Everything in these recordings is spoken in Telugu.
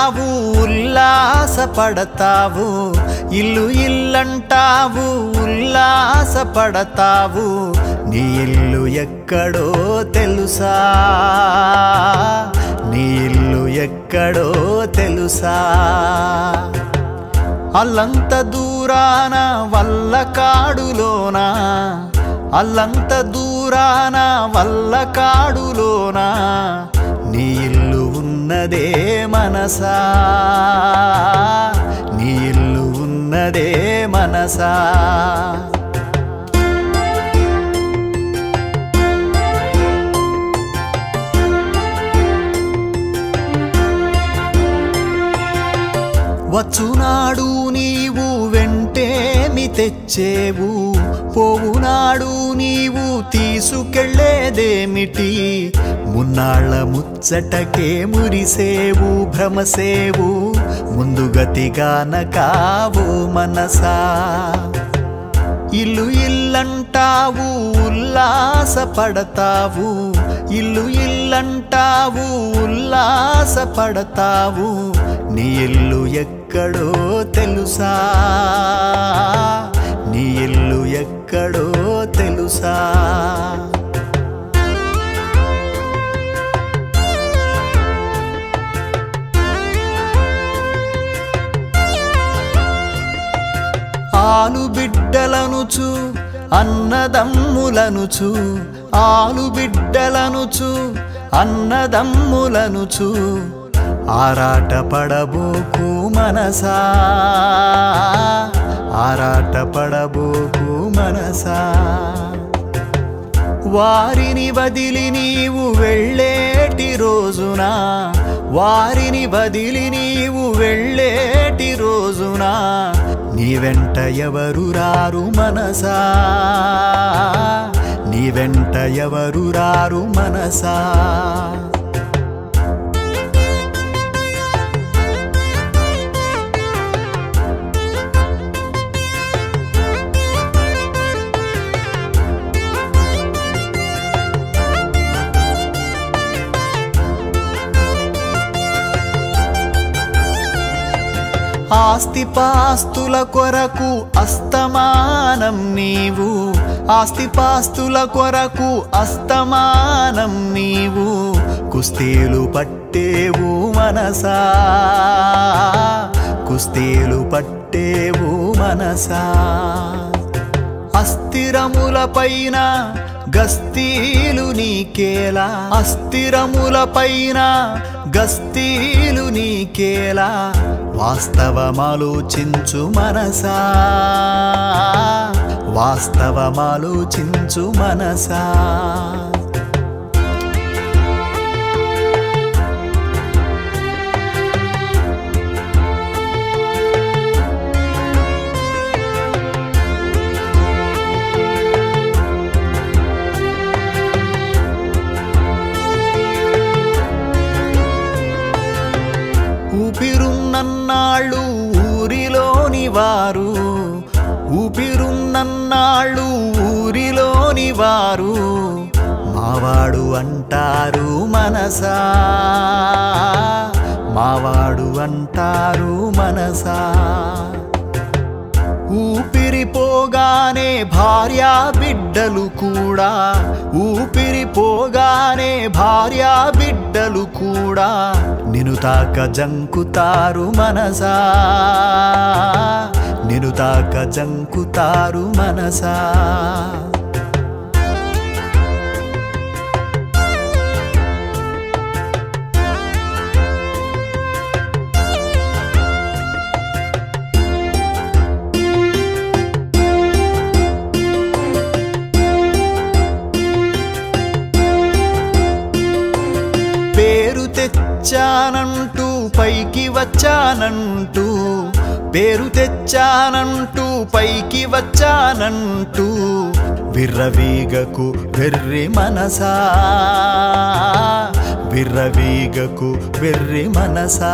ఇల్లంటావు ఉల్లాసపడతావు ఇల్లు ఇల్లంటావు ఉల్లాసపడతావు నీ ఇల్లు ఎక్కడో తెలుసా నీ ఇల్లు ఎక్కడో తెలుసా అల్లంత దూరాన వల్ల కాడులోన అల్లంత దూరాన వల్ల కాడులోన నీ ఇల్లు ఉన్నదే మనసా నీ ఇల్లు ఉన్నదే మనసా వచ్చునాడు నీవు వెంటేమి తెచ్చేవు పోవునాడు నీవు తీసుకెళ్లేదేమిటి మున్నాళ్ళ ముచ్చటకే మురిసేవు భ్రమసేవు ముందుగతిగాన కావు మనసా ఇల్లు ఇల్లంటావు ఉల్లాసపడతావు ఇల్లు ఇల్లంటావు ఉల్లాసపడతావు నీ ఇల్లు ఎక్కడో తెలుసా నీ ఇల్లు ఎక్కడో తెలుసా ఆలు బిడ్డలనుచు అన్నదమ్ములనుచు ఆలు బిడ్డలనుచు అన్నదమ్ములనుచు ఆరాట పడబోకు మనసా ఆరాట పడబోకు మనసా వారిని వదిలి నీవు వెళ్ళేటి రోజున వారిని వదిలి నీవు వెళ్ళేటి రోజున నీ వెంట ఎవరు రారు మనసా నీ వెంట ఎవరు రారు మనసా ఆస్తిపాస్తుల కొరకు అస్తమానం నీవు ఆస్తిపాస్తుల కొరకు అస్తమానం నీవు కుస్తీలు పట్టేవు మనసా కుస్తీలు పట్టేవు మనసా అస్థిరముల పైన గస్తీలు నీకేలా అస్థిరముల పైన గస్తీలు నీకేలా వాస్తవమాలోచించు మనసా వాస్తవమాలోచించు మనసా ఊపిరున్నన్నాళ్ళు ఊరిలోని వారు ఊపిరున్నన్నాళ్ళు ఊరిలోని వారు మావాడు అంటారు మనసా మావాడు అంటారు మనసా ఊపిరిపోగానే భార్యా బిడ్డలు కూడా ఊపిరిపోగానే భార్యా బిడ్డలు కూడా నిను తాక జంకుతారు మనసా నిను తాక జంకుతారు మనసా పేరు తెచ్చానంటూ పైకి వచ్చానంటూ పేరు తెచ్చానంటూ పైకి వచ్చానంటూ విర్రవీగకు వెర్రి మనసా విర్రవీగకు వెర్రి మనసా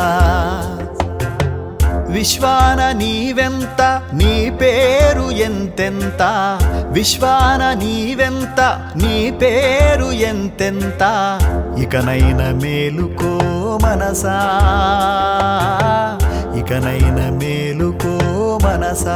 విశ్వాన నీవెంత నీ పేరు ఎంతెంత విశ్వాన నీవెంత నీ పేరు ఎంతెంత ఇకనైన మేలుకో మనసా ఇకనైన మేలుకో మనసా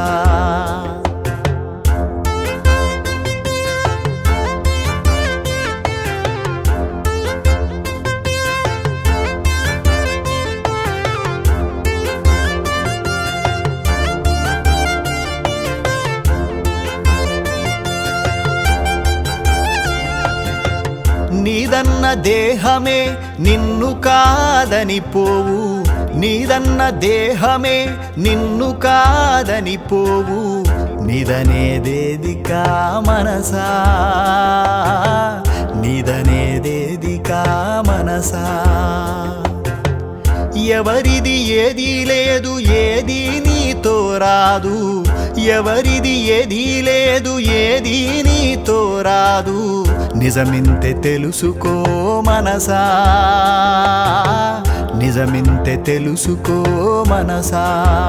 నీదన్న దేహమే నిన్ను కాదని పోవు నీదన్న దేహమే నిన్ను కాదని పోవు నిదనేదేదికా మనసా నిదనేదేదికా మనసా ఎవరిది ఏదీ లేదు ఏది నీతో రాదు ఎవరిది ఏదీ లేదు ఏది నీతో రాదు నిజమింతే తెలుసుకో మనసా నిజమింతే తెలుసుకో మనసా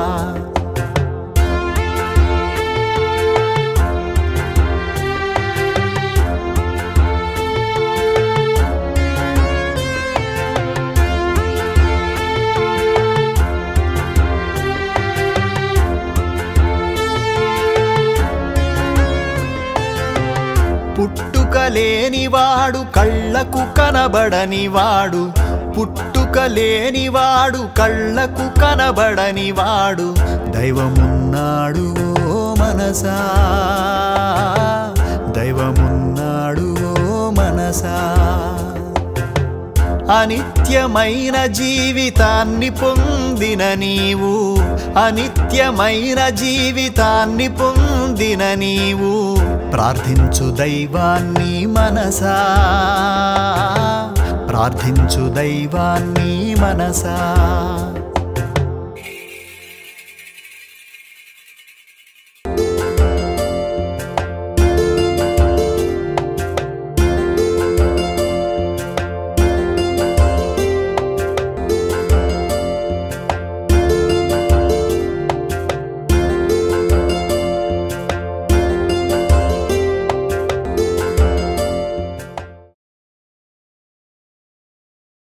పుట్టుక లేనివాడు కళ్ళకు కనబడనివాడు పుట్టుక లేనివాడు కళ్ళకు కనబడనివాడు దైవమున్నాడు ఓ మనసా దైవమున్నాడు ఓ మనసా అనిత్యమైన జీవితాన్ని పొందిన నీవు అనిత్యమైన జీవితాన్ని పొందిన నీవు ప్రార్థించు దైవాన్ని మనసా ప్రార్థించు దైవాన్ని మనసా